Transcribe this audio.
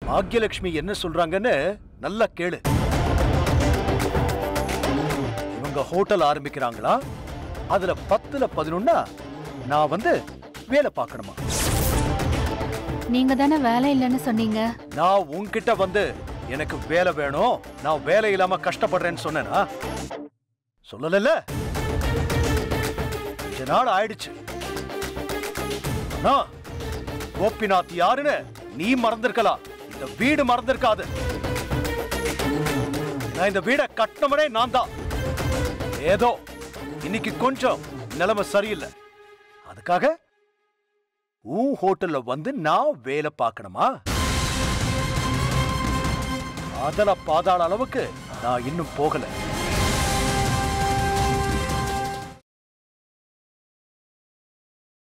பாக்யலட்சுமி என்ன சொல்றாங்கன்னு நல்லா கேளு இவங்க ஹோட்டல் ஆரம்பிக்கிறாங்களா அதுல பத்துல பதினொன்னா நான் வந்து வேலை பார்க்கணுமா நீங்க தானே வேலை இல்லைன்னு சொன்னீங்க நான் உன்கிட்ட வந்து எனக்கு வேலை வேணும் நான் வேலை இல்லாம கஷ்டப்படுறேன்னு சொன்னேனா சொல்லல கொஞ்ச நாள் ஆயிடுச்சு ஆனா கோபிநாத் யாருன்னு நீ மறந்திருக்கலாம் இந்த வீடு மறந்திருக்காது நான் இந்த வீடை கட்டினவனே நான் தான் ஏதோ இன்னைக்கு கொஞ்சம் நிலைமை சரியில்லை அதுக்காக உன் ஹோட்டல்ல வந்து நான் வேலை பார்க்கணுமா அதல பாதாள அளவுக்கு நான் இன்னும் போகல